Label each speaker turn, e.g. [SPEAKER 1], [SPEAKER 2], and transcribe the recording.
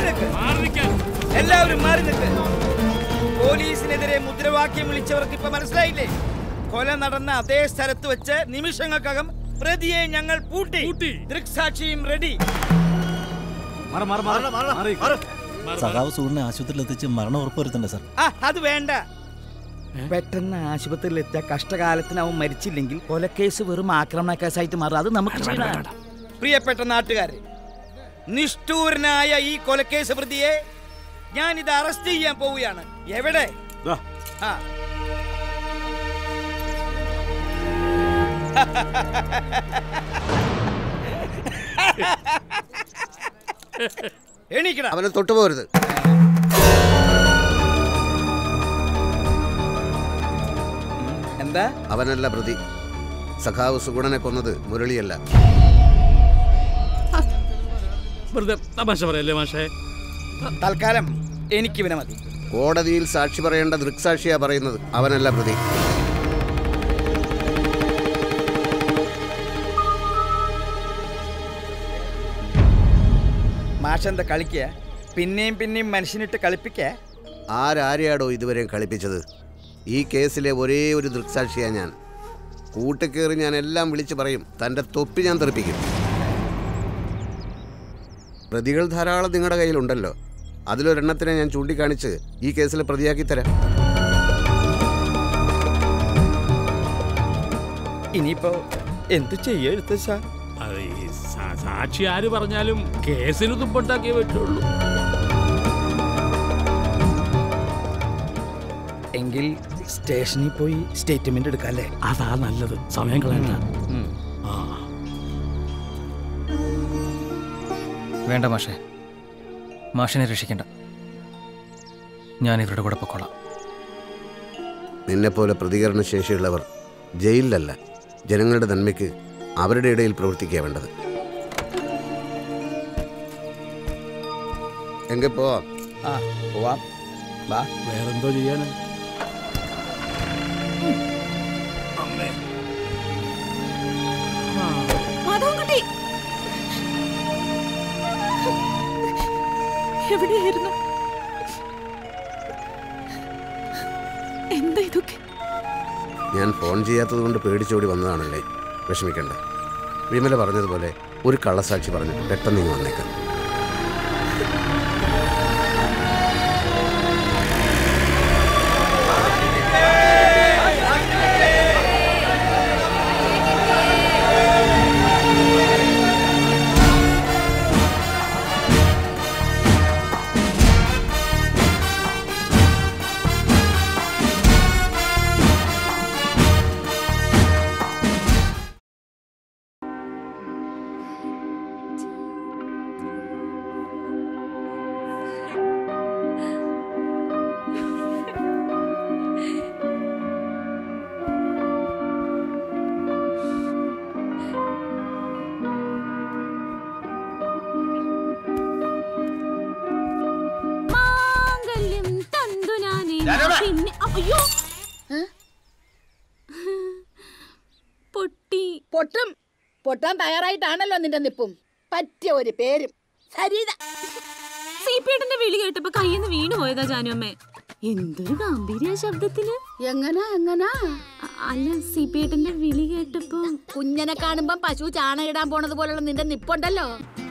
[SPEAKER 1] മാറി നിൽക്ക് എല്ലാവരും മാറി നിൽക്ക് പോലീസിനെതിരെ മുദ്രാവാക്യം വിളിച്ചവർക്ക് ഇപ്പൊ മനസ്സിലായില്ലേ കൊല നടന്ന അതേ സ്ഥലത്ത് വെച്ച് നിമിഷങ്ങൾക്കകം പ്രതിയെ ഞങ്ങൾ പൂട്ടി ദൃക്സാക്ഷിയും റെഡി
[SPEAKER 2] സഖാവ് സൂറിനെ ആശുപത്രിയിൽ എത്തിച്ച് മരണം ഉറപ്പുവരുത്തണ്ടേ സാർ
[SPEAKER 1] ആ അത് വേണ്ട പെട്ടെന്ന് ആശുപത്രിയിൽ എത്തിയ കഷ്ടകാലത്തിന് അവൻ മരിച്ചില്ലെങ്കിൽ കൊലക്കേസ് വെറും ആക്രമണ കേസായിട്ട് മാറും അത് നമുക്ക് ചെയ്യണം. പ്രിയപ്പെട്ട നാട്ടുകാരെ നിഷ്ഠൂരനായ ഈ കൊലക്കേസ് പ്രതിയെ ഞാൻ ഇത് അറസ്റ്റ് ചെയ്യാൻ പോവുകയാണ് എവിടെ ആ എണീക്കടാ
[SPEAKER 3] അവനെ തൊട്ടുപോകരുത്
[SPEAKER 1] എന്താ
[SPEAKER 3] അവനല്ല പ്രതി സഖാവ് സുഗുണനെ കൊന്നത് മുരളിയല്ല
[SPEAKER 4] വെറുതെ തമാശ പറയല്ലേ മാഷേ
[SPEAKER 1] തൽക്കാലം എനിക്കിവനെ മതി
[SPEAKER 3] കോടതിയിൽ സാക്ഷി പറയേണ്ട ദൃക്സാക്ഷിയാ പറയുന്നത് അവനല്ല പ്രതി
[SPEAKER 1] മാഷെന്താ കളിക്കുക പിന്നെയും പിന്നെയും മനുഷ്യനിട്ട് കളിപ്പിക്കുക
[SPEAKER 3] ആരാരെയാടോ ഇതുവരെയും കളിപ്പിച്ചത് ഈ കേസിലെ ഒരേ ഒരു ദൃക്സാക്ഷിയാ ഞാൻ കൂട്ടിക്കേറി ഞാൻ എല്ലാം വിളിച്ചു പറയും തൻ്റെ തൊപ്പി ഞാൻ തെറിപ്പിക്കും പ്രതികൾ ധാരാളം നിങ്ങളുടെ കയ്യിലുണ്ടല്ലോ അതിലൊരെണ്ണത്തിനെ ഞാൻ ചൂണ്ടിക്കാണിച്ച് ഈ കേസിൽ പ്രതിയാക്കി തരാം
[SPEAKER 1] ഇനിയിപ്പോ എന്തു ചെയ്യെഴുത്ത സാർ
[SPEAKER 4] അത് ഈ സാ- സാക്ഷി ആര് പറഞ്ഞാലും കേസിന് തുപ്പട്ടാക്കിയേ പറ്റുള്ളൂ
[SPEAKER 1] എങ്കിൽ സ്റ്റേഷനിൽ പോയി സ്റ്റേറ്റ്മെന്റ് എടുക്കാം അല്ലേ
[SPEAKER 4] അതാ നല്ലത് സമയം കളയണ്ട ആ
[SPEAKER 5] വേണ്ട മാഷേ മാഷിനെ രക്ഷിക്കണ്ട ഞാൻ ഇവരുടെ കൂടെ പൊക്കോളാം
[SPEAKER 3] നിന്നെപ്പോലെ പ്രതികരണ ശേഷിയുള്ളവർ ജയിലിലല്ല ജനങ്ങളുടെ നന്മയ്ക്ക് അവരുടെ ഇടയിൽ പ്രവർത്തിക്കുക വേണ്ടത് എങ്കിൽ പോവാം
[SPEAKER 1] ആ പോവാം വാ
[SPEAKER 4] വേറെന്തോ ചെയ്യാനാ
[SPEAKER 6] മാധവൻകുട്ടി എവിടെയായിരുന്നു എന്താ ഇതൊക്കെ
[SPEAKER 3] ഞാൻ ഫോൺ ചെയ്യാത്തത് കൊണ്ട് പേടിച്ചോടി വന്നതാണല്ലേ വിഷമിക്കണ്ട വിമല പറഞ്ഞതുപോലെ ഒരു കള്ളസാക്ഷി പറഞ്ഞിട്ട് പെട്ടെന്ന് ഇങ്ങ് വന്നേക്കാം
[SPEAKER 6] മാംഗല്യം തന്തു ഞാനേ പിന്നെ അയ്യോ പൊട്ടി
[SPEAKER 7] പൊട്ടും പൊട്ടാൻ തയ്യാറായിട്ടാണല്ലോ നിന്റെ നിപ്പും പറ്റിയ ഒരു പേരും സരിത
[SPEAKER 6] സീപ്പേട്ടന്റെ വിളി കേട്ടപ്പോ കയ്യിന്ന് വീണു പോയതാ ജാനുമ്മേ എന്തൊരു ഗാംഭീര്യ ശബ്ദത്തിന്
[SPEAKER 7] എങ്ങനാ എങ്ങനാ
[SPEAKER 6] അ- അല്ല സീപ്പേട്ടന്റെ വിളി കേട്ടപ്പോ
[SPEAKER 7] കുഞ്ഞനെ കാണുമ്പം പശു ചാണ ഇടാൻ പോണത് പോലുള്ള നിന്റെ നിപ്പുണ്ടല്ലോ